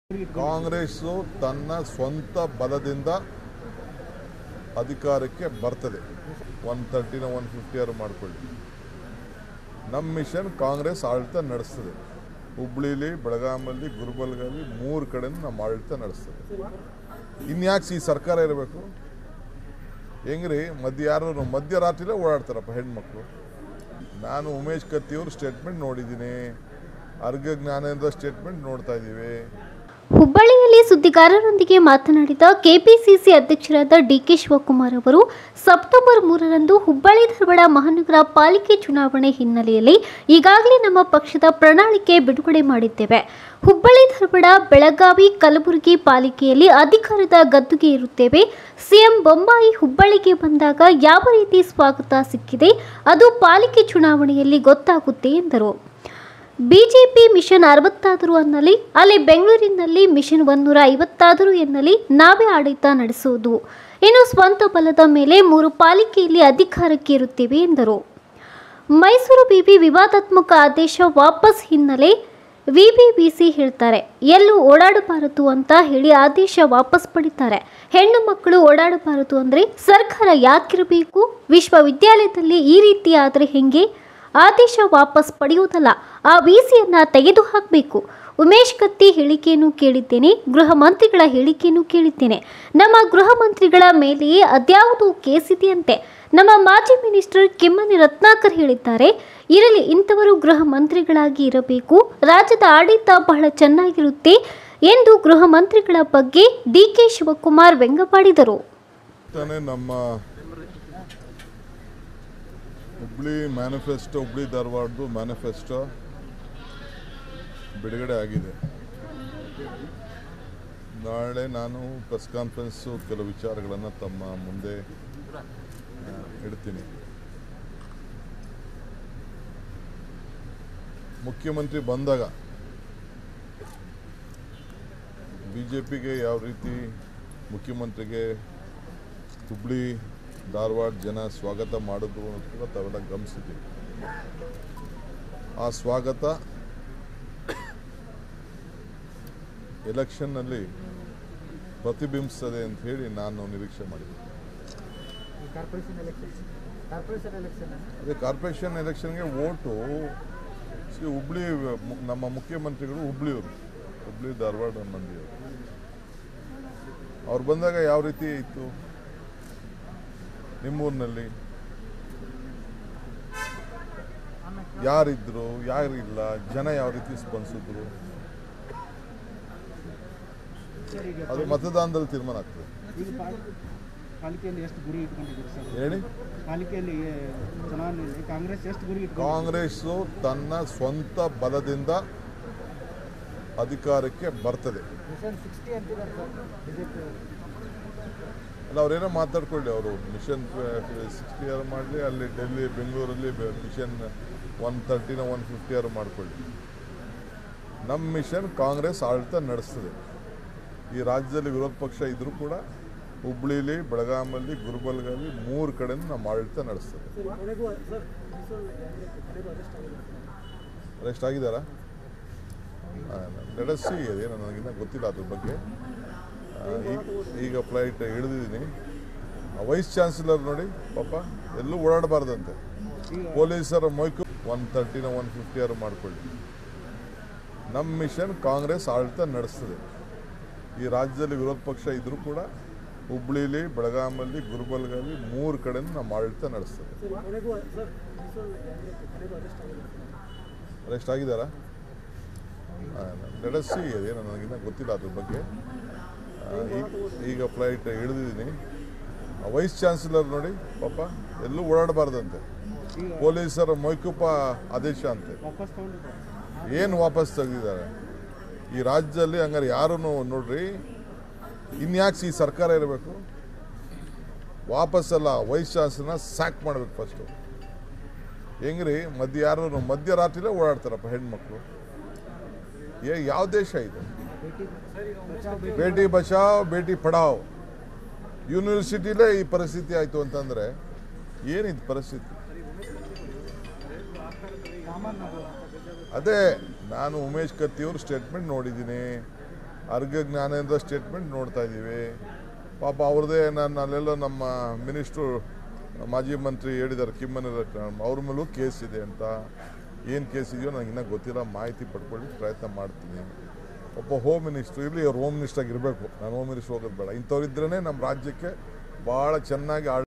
ಕಾಂಗ್ರೆಸ್ಸು ತನ್ನ ಸ್ವಂತ ಬಲದಿಂದ ಅಧಿಕಾರಕ್ಕೆ ಬರ್ತದೆ ಒನ್ ತರ್ಟಿನ ಒನ್ ಫಿಫ್ಟಿ ಆರು ಮಾಡ್ಕೊಳ್ಳಿ ನಮ್ಮ ಮಿಷನ್ ಕಾಂಗ್ರೆಸ್ ಆಡಳಿತ ನಡೆಸ್ತದೆ ಹುಬ್ಳಿಲಿ ಬೆಳಗಾಮಲ್ಲಿ ಗುಲ್ಬರ್ಗಲ್ಲಿ ಮೂರು ಕಡೆ ನಮ್ಮ ಆಡಳಿತ ನಡೆಸ್ತದೆ ಇನ್ಯಾಕೆ ಈ ಸರ್ಕಾರ ಇರಬೇಕು ಹೆಂಗ್ರಿ ಮಧ್ಯ ಯಾರು ಮಧ್ಯರಾತ್ರಿಲೇ ಓಡಾಡ್ತಾರಪ್ಪ ಹೆಣ್ಮಕ್ಳು ನಾನು ಉಮೇಶ್ ಕತ್ತಿಯವ್ರ ಸ್ಟೇಟ್ಮೆಂಟ್ ನೋಡಿದ್ದೀನಿ ಅರ್ಘ ಜ್ಞಾನೇಂದ್ರ ಸ್ಟೇಟ್ಮೆಂಟ್ ನೋಡ್ತಾ ಇದ್ದೀವಿ ಹುಬ್ಬಳ್ಳಿಯಲ್ಲಿ ಸುದ್ದಿಗಾರರೊಂದಿಗೆ ಮಾತನಾಡಿದ ಕೆಪಿಸಿಸಿ ಅಧ್ಯಕ್ಷರಾದ ಡಿಕೆ ಶಿವಕುಮಾರ್ ಅವರು ಸೆಪ್ಟೆಂಬರ್ ಮೂರರಂದು ಹುಬ್ಬಳ್ಳಿ ಧಾರವಾಡ ಮಹಾನಗರ ಪಾಲಿಕೆ ಚುನಾವಣೆ ಹಿನ್ನೆಲೆಯಲ್ಲಿ ಈಗಾಗಲೇ ನಮ್ಮ ಪಕ್ಷದ ಪ್ರಣಾಳಿಕೆ ಬಿಡುಗಡೆ ಮಾಡಿದ್ದೇವೆ ಹುಬ್ಬಳ್ಳಿ ಧಾರವಾಡ ಬೆಳಗಾವಿ ಕಲಬುರಗಿ ಪಾಲಿಕೆಯಲ್ಲಿ ಅಧಿಕಾರದ ಗದ್ದುಗೆ ಇರುತ್ತೇವೆ ಸಿಎಂ ಬೊಮ್ಮಾಯಿ ಹುಬ್ಬಳ್ಳಿಗೆ ಬಂದಾಗ ಯಾವ ರೀತಿ ಸ್ವಾಗತ ಸಿಕ್ಕಿದೆ ಅದು ಪಾಲಿಕೆ ಚುನಾವಣೆಯಲ್ಲಿ ಗೊತ್ತಾಗುತ್ತೆ ಎಂದರು ಬಿಜೆಪಿ ಮಿಷನ್ ಅರವತ್ತಾದರೂ ಅನ್ನಲಿ ಅಲ್ಲಿ ಬೆಂಗಳೂರಿನಲ್ಲಿ ಮಿಷನ್ ಒಂದೂರ ಐವತ್ತಾದರೂ ಎನ್ನಲಿ ನಾವೇ ಆಡಳಿತ ನಡೆಸುವುದು ಇನ್ನು ಸ್ವಂತ ಬಲದ ಮೇಲೆ ಮೂರು ಪಾಲಿಕೆಯಲ್ಲಿ ಅಧಿಕಾರಕ್ಕೆ ಇರುತ್ತೇವೆ ಎಂದರು ಮೈಸೂರು ಬಿಬಿ ವಿವಾದಾತ್ಮಕ ಆದೇಶ ವಾಪಸ್ ಹಿನ್ನೆಲೆ ವಿಬಿಬಿಸಿ ಹೇಳ್ತಾರೆ ಎಲ್ಲೂ ಓಡಾಡಬಾರದು ಅಂತ ಹೇಳಿ ಆದೇಶ ವಾಪಸ್ ಪಡಿತಾರೆ ಹೆಣ್ಣು ಮಕ್ಕಳು ಓಡಾಡಬಾರದು ಅಂದರೆ ಸರ್ಕಾರ ಯಾಕಿರಬೇಕು ವಿಶ್ವವಿದ್ಯಾಲಯದಲ್ಲಿ ಈ ರೀತಿ ಆದರೆ ಹೆಂಗೆ ಆದೇಶ ವಾಪಸ್ ಪಡೆಯುವುದಲ್ಲ ಆ ವಿಸಿಯನ್ನ ತೆಗೆದು ಹಾಕಬೇಕು ಉಮೇಶ್ ಕತ್ತಿ ಹೇಳಿಕೆಯನ್ನು ಕೇಳಿದ್ದೇನೆ ಗೃಹ ಮಂತ್ರಿಗಳ ಹೇಳಿಕೆಯನ್ನು ಕೇಳಿದ್ದೇನೆ ನಮ್ಮ ಗೃಹ ಮಂತ್ರಿಗಳ ಮೇಲೆಯೇ ಅದ್ಯಾವುದು ಕೇಸ್ ಇದೆಯಂತೆ ನಮ್ಮ ಮಾಜಿ ಮಿನಿಸ್ಟರ್ ಕಿಮ್ಮನೆ ರತ್ನಾಕರ್ ಹೇಳಿದ್ದಾರೆ ಇರಲಿ ಇಂಥವರು ಗೃಹ ಮಂತ್ರಿಗಳಾಗಿ ಇರಬೇಕು ರಾಜ್ಯದ ಆಡಳಿತ ಬಹಳ ಚೆನ್ನಾಗಿರುತ್ತೆ ಎಂದು ಗೃಹ ಮಂತ್ರಿಗಳ ಬಗ್ಗೆ ಡಿಕೆ ಶಿವಕುಮಾರ್ ವ್ಯಂಗ್ಯವಾಡಿದರು ತಾನೇ ನಮ್ಮ ಹುಬ್ಳಿ ಮ್ಯಾನಿಫೆಸ್ಟೋ ಹುಬ್ಳಿ ಧಾರವಾಡದು ಮ್ಯಾನಿಫೆಸ್ಟೋ ಬಿಡುಗಡೆ ಆಗಿದೆ ನಾಳೆ ನಾನು ಪ್ರೆಸ್ ಕಾನ್ಫರೆನ್ಸು ಕೆಲವು ವಿಚಾರಗಳನ್ನು ತಮ್ಮ ಮುಂದೆ ಆ, ಇಡ್ತೀನಿ ಮುಖ್ಯಮಂತ್ರಿ ಬಂದಾಗ ಬಿ ಜೆ ಪಿಗೆ ಯಾವ ರೀತಿ ಮುಖ್ಯಮಂತ್ರಿಗೆ ಹುಬ್ಳಿ ಧಾರವಾಡ ಜನ ಸ್ವಾಗತ ಮಾಡಿದ್ರು ಅನ್ನೋದು ಕೂಡ ತಾವೆಲ್ಲ ಗಮನಿಸಿದ್ದೀವಿ ಆ ಸ್ವಾಗತ ಎಲೆಕ್ಷನ್ನಲ್ಲಿ ಪ್ರತಿಬಿಂಬಿಸ್ತದೆ ಅಂತ ಹೇಳಿ ನಾನು ನಿರೀಕ್ಷೆ ಮಾಡಿದ್ದೆ ಕಾರ್ಪೊರೇಷನ್ ಎಲೆಕ್ಷನ್ ಕಾರ್ಪೊರೇಷನ್ ಎಲೆಕ್ಷನ್ ಅದೇ ಕಾರ್ಪೊರೇಷನ್ ಎಲೆಕ್ಷನ್ಗೆ ಓಟು ಶ್ರೀ ಹುಬ್ಳಿ ಮು- ನಮ್ಮ ಮುಖ್ಯಮಂತ್ರಿಗಳು ಹುಬ್ಳಿಯವರು ಹುಬ್ಳಿ ಧಾರವಾಡ ಮಂದಿಯವರು ಅವ್ರು ಬಂದಾಗ ಯಾವ ರೀತಿ ಇತ್ತು ನಿಮ್ಮೂರಿನಲ್ಲಿ ಯಾರಿದ್ರು ಯಾರಿಲ್ಲ ಜನ ಯಾವ ರೀತಿ ಸ್ಪಂದಿಸಿದ್ರು ಸರ್ ಈಗ ಅದು ಮತದಾನದಲ್ಲಿ ತೀರ್ಮಾನ ಆಗ್ತದೆ ಈಗ ಪಾ- ಪಾಲಿಕೆಯಲ್ಲಿ ಎಷ್ಟು ಗುರಿ ಇಟ್ಕೊಂಡಿದ್ದೀರಿ ಸರ್ ಹೇಳಿ ಪಾಲಿಕೆಯಲ್ಲಿ ಚುನಾವಣೆಯಲ್ಲಿ ಕಾಂಗ್ರೆಸ್ ಎಷ್ಟು ಗುರಿ ಇಟ್ಕೊಂಡು ಕಾಂಗ್ರೆಸ್ಸು ತನ್ನ ಸ್ವಂತ ಬಲದಿಂದ ಅಧಿಕಾರಕ್ಕೆ ಬರ್ತದೆ ಮಿಷನ್ ಸಿಕ್ಸ್ಟಿ ಅಂತಿದ್ದಾರೆ ಸರ್ ಬಿಜೆಪಿ ಅಲ್ಲ ಅವರೇನೋ ಮಾತಾಡ್ಕೊಳ್ಳಿ ಅವರು ಮಿಷನ್ ಸಿಕ್ಸ್ಟಿ ಆರ್ ಮಾಡಲಿ ಅಲ್ಲಿ ಡೆಲ್ಲಿ ಬೆಂಗಳೂರಲ್ಲಿ ಮಿಷನ್ ಒನ್ ತರ್ಟಿನ ಒನ್ ಫಿಫ್ಟಿ ಆರ್ ಮಾಡ್ಕೊಳ್ಳಿ ನಮ್ಮ ಮಿಷನ್ ಕಾಂಗ್ರೆಸ್ ಆಡಳಿತ ನಡೆಸ್ತದೆ ಈ ರಾಜ್ಯದಲ್ಲಿ ವಿರೋಧ ಪಕ್ಷ ಇದ್ರೂ ಕೂಡ ಹುಬ್ಳಿಲಿ ಬೆಳಗಾಮಲ್ಲಿ ಗುಲ್ಬರ್ಗಲ್ಲಿ ಮೂರು ಕಡೆ ನಮ್ಮ ಆಡಳಿತ ನಡೆಸ್ತದೆ ಅರೆಸ್ಟ್ ಆಗಿದ್ದಾರಾ ಸಿ ಅದೇನೋ ನನಗಿನ್ನ ಗೊತ್ತಿಲ್ಲ ಅದ್ರ ಬಗ್ಗೆ ಆ, ಈ- ಈಗ ಫ್ಲೈಟ್ ಇಳಿದಿದ್ದೀನಿ ವೈಸ್ ಚಾನ್ಸಲರ್ ನೋಡಿ ಪಾಪ ಎಲ್ಲೂ ಓಡಾಡಬಾರ್ದಂತೆ ಪೊಲೀಸರ ಮೊಯ್ಕು ಒನ್ ತರ್ಟಿನ ಒನ್ ಫಿಫ್ಟಿ ಆರು ಮಾಡ್ಕೊಳ್ಳಿ ನಮ್ಮ ಮಿಷನ್ ಕಾಂಗ್ರೆಸ್ ಆಡಳಿತ ನಡೆಸ್ತದೆ ಈ ರಾಜ್ಯದಲ್ಲಿ ವಿರೋಧ ಪಕ್ಷ ಇದ್ರೂ ಕೂಡ ಹುಬ್ಳಿಲಿ ಬೆಳಗಾಮಲ್ಲಿ ಗುಲ್ಬರ್ಗಲ್ಲಿ ಮೂರು ಕಡೆ ನಮ್ಮ ಆಡಳಿತ ನಡೆಸ್ತದೆ ಅರೆಸ್ಟ್ ಆಗಿದ್ದಾರಾ ಸಿ ಅದೇನೋ ನನಗಿನ್ನ ಗೊತ್ತಿಲ್ಲ ಅದ್ರ ಬಗ್ಗೆ ಆ, ಈ- ಈಗ ಫ್ಲೈಟ್ ಇಳಿದಿದ್ದೀನಿ ವೈಸ್ ಚಾನ್ಸಲರ್ ನೋಡಿ ಪಾಪ ಎಲ್ಲೂ ಓಡಾಡಬಾರ್ದಂತೆ ಪೊಲೀಸರ ಮೊಯ್ಕುಪ ಆದೇಶ ಅಂತೆ ವಾಪಸ್ ತಗೊಂಡಿದ್ದಾರೆ ಏನು ವಾಪಸ್ ತೆಗೆದಿದ್ದಾರೆ ಈ ರಾಜ್ಯದಲ್ಲಿ ಹಂಗಾರೆ ಯಾರೂ ನೋಡ್ರಿ ಇನ್ಯಾಕೆ ಈ ಸರ್ಕಾರ ಇರಬೇಕು ವಾಪಸ್ಸಲ್ಲ ವೈಸ್ ಚಾನ್ಸಲರ್ನ ಸ್ಯಾಕ್ ಮಾಡ್ಬೇಕು ಫಸ್ಟು ಹೆಂಗ್ರಿ ಮಧ್ಯ ಯಾರು ಮಧ್ಯರಾತ್ರಿಲೇ ಓಡಾಡ್ತಾರಪ್ಪ ಹೆಣ್ಮಕ್ಳು ಏ ಯಾವ ದೇಶ ಇದು ಬೇಟಿ ಬಚಾವ್ ಬೇಟಿ ಪಡಾವ್ ಯೂನಿವರ್ಸಿಟಿಲೇ ಈ ಪರಿಸ್ಥಿತಿ ಆಯಿತು ಅಂತಂದರೆ ಏನಿದು ಪರಿಸ್ಥಿತಿ ಸಾಮಾನ್ಯ ಅದೇ ನಾನು ಉಮೇಶ್ ಕತ್ತಿಯವ್ರ ಸ್ಟೇಟ್ಮೆಂಟ್ ನೋಡಿದ್ದೀನಿ ಅರ್ಘ ಜ್ಞಾನೇಂದ್ರ ಸ್ಟೇಟ್ಮೆಂಟ್ ನೋಡ್ತಾ ಇದ್ದೀವಿ ಪಾಪ ಅವ್ರದ್ದೇ ನಾನು ಅಲ್ಲೆಲ್ಲ ನಮ್ಮ ಮಿನಿಸ್ಟ್ರು ಮಾಜಿ ಮಂತ್ರಿ ಹೇಳಿದ್ದಾರೆ ಕಿಮ್ಮನೆ ಅವ್ರ ಮೇಲೂ ಕೇಸ್ ಇದೆ ಅಂತ ಏನು ಕೇಸ್ ಇದೆಯೋ ನನಗೆ ಇನ್ನೂ ಗೊತ್ತಿಲ್ಲ ಮಾಹಿತಿ ಪಡ್ಕೊಳ್ಳಿ ಪ್ರಯತ್ನ ಮಾಡ್ತೀನಿ ಒಬ್ಬ ಹೋಮ್ ಮಿನಿಸ್ಟ್ರು ಇರಲಿ ಅವ್ರು ಹೋಮ್ ಮಿನಿಸ್ಟ್ರಾಗಿ ಇರಬೇಕು ನಾನು ಹೋಮ್ ಮಿನಿಸ್ಟ್ರ್ ಹೋಗೋದು ಬೇಡ ಇಂಥವ್ರಿದ್ರೇ ನಮ್ಮ ರಾಜ್ಯಕ್ಕೆ ಭಾಳ ಚೆನ್ನಾಗಿ ಆಳ್